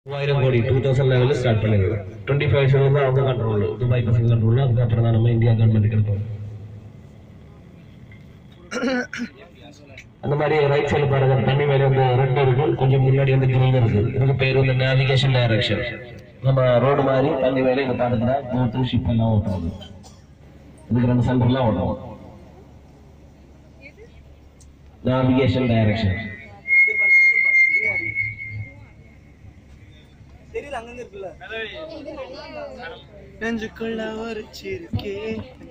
மூவாயிரம் கோடி two thousand லெவலில் ஸ்டார்ட் பண்ணிருக்கோம் டுவெண்ட்டி ஃபைவ் ஷோர் தான் அவங்க கண்ட்ரோல் துபாய் பசங்க கண்ட்ரோல் அதுக்கப்புறம் தான் நம்ம இந்தியா கவர்மெண்ட் எடுத்தோம் அந்த மாதிரி ரைட் சைடு பாருங்க தண்ணி மேலே வந்து ரெட் இருக்கு கொஞ்சம் முன்னாடி வந்து கிரீன் இருக்கு இதுக்கு பேர் வந்து நேவிகேஷன் டைரக்ஷன் நம்ம ரோடு மாதிரி தண்ணி மேலே இங்க பாத்துக்கிட்டா போட்டு ஷிப் எல்லாம் ஓட்டுறது இதுக்கு ரெண்டு சென்டர்லாம் ஓட்டுறோம் நேவிகேஷன் டைரக்ஷன் தெரியல அங்கங்க இருக்குல்ல நெஞ்சுக்குள்ள ஒரு சிரிக்கே